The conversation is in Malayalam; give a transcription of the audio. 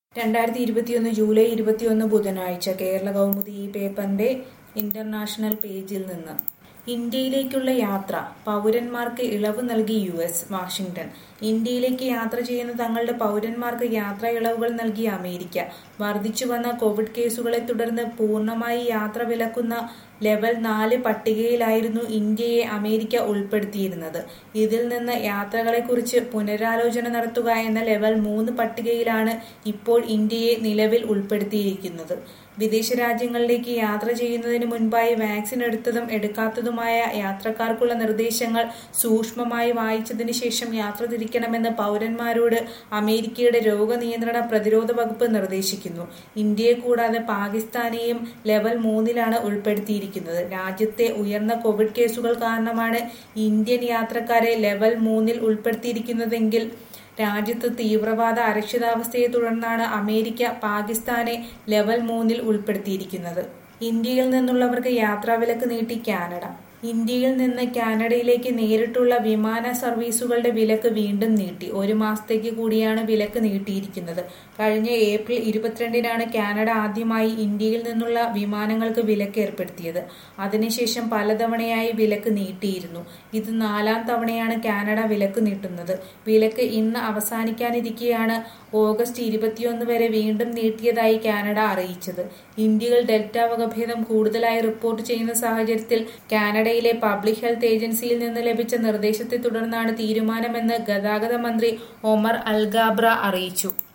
രണ്ടായിരത്തി ഇരുപത്തിയൊന്ന് ജൂലൈ ഇരുപത്തിയൊന്ന് ബുധനാഴ്ച കേരള കൗമുദി ഈ പേപ്പറിന്റെ ഇന്റർനാഷണൽ പേജിൽ നിന്ന് ഇന്ത്യയിലേക്കുള്ള യാത്ര പൗരന്മാർക്ക് ഇളവ് നൽകി യു എസ് വാഷിംഗ്ടൺ ഇന്ത്യയിലേക്ക് യാത്ര ചെയ്യുന്ന തങ്ങളുടെ പൗരന്മാർക്ക് യാത്രാ ഇളവുകൾ നൽകി അമേരിക്ക വർദ്ധിച്ചു വന്ന കോവിഡ് കേസുകളെ തുടർന്ന് പൂർണ്ണമായി യാത്ര വിലക്കുന്ന ലെവൽ നാല് പട്ടികയിലായിരുന്നു ഇന്ത്യയെ അമേരിക്ക ഉൾപ്പെടുത്തിയിരുന്നത് ഇതിൽ നിന്ന് യാത്രകളെക്കുറിച്ച് പുനരാലോചന നടത്തുക എന്ന ലെവൽ മൂന്ന് പട്ടികയിലാണ് ഇപ്പോൾ ഇന്ത്യയെ നിലവിൽ ഉൾപ്പെടുത്തിയിരിക്കുന്നത് വിദേശ രാജ്യങ്ങളിലേക്ക് യാത്ര ചെയ്യുന്നതിന് മുൻപായി വാക്സിൻ എടുത്തതും എടുക്കാത്തതുമായ യാത്രക്കാർക്കുള്ള നിർദ്ദേശങ്ങൾ സൂക്ഷ്മമായി വായിച്ചതിനു ശേഷം യാത്ര തിരിക്കണമെന്ന് പൗരന്മാരോട് അമേരിക്കയുടെ രോഗനിയന്ത്രണ പ്രതിരോധ വകുപ്പ് നിർദ്ദേശിക്കുന്നു ഇന്ത്യയെ കൂടാതെ പാകിസ്ഥാനെയും ലെവൽ മൂന്നിലാണ് ഉൾപ്പെടുത്തിയിരിക്കുന്നത് രാജ്യത്തെ ഉയർന്ന കോവിഡ് കേസുകൾ കാരണമാണ് ഇന്ത്യൻ യാത്രക്കാരെ ലെവൽ മൂന്നിൽ ഉൾപ്പെടുത്തിയിരിക്കുന്നതെങ്കിൽ രാജ്യത്ത് തീവ്രവാദ അരക്ഷിതാവസ്ഥയെ തുടർന്നാണ് അമേരിക്ക പാകിസ്ഥാനെ ലെവൽ മൂന്നിൽ ഉൾപ്പെടുത്തിയിരിക്കുന്നത് ഇന്ത്യയിൽ നിന്നുള്ളവർക്ക് യാത്രാവിലക്ക് നീട്ടി കാനഡ ഇന്ത്യയിൽ നിന്ന് കാനഡയിലേക്ക് നേരിട്ടുള്ള വിമാന സർവീസുകളുടെ വിലക്ക് വീണ്ടും നീട്ടി ഒരു മാസത്തേക്ക് കൂടിയാണ് വിലക്ക് നീട്ടിയിരിക്കുന്നത് കഴിഞ്ഞ ഏപ്രിൽ ഇരുപത്തിരണ്ടിനാണ് കാനഡ ആദ്യമായി ഇന്ത്യയിൽ നിന്നുള്ള വിമാനങ്ങൾക്ക് വിലക്ക് ഏർപ്പെടുത്തിയത് അതിനുശേഷം പലതവണയായി വിലക്ക് നീട്ടിയിരുന്നു ഇത് നാലാം തവണയാണ് കാനഡ വിലക്ക് നീട്ടുന്നത് വിലക്ക് ഇന്ന് അവസാനിക്കാനിരിക്കെയാണ് ഓഗസ്റ്റ് ഇരുപത്തിയൊന്ന് വരെ വീണ്ടും നീട്ടിയതായി കാനഡ അറിയിച്ചത് ഇന്ത്യയിൽ ഡെൽറ്റ വകഭേദം കൂടുതലായി റിപ്പോർട്ട് ചെയ്യുന്ന സാഹചര്യത്തിൽ കാനഡയിലെ പബ്ലിക് ഹെൽത്ത് ഏജൻസിയിൽ നിന്ന് ലഭിച്ച നിർദ്ദേശത്തെ തുടർന്നാണ് തീരുമാനമെന്ന് ഗതാഗത മന്ത്രി ഒമർ അൽഗാബ്ര അറിയിച്ചു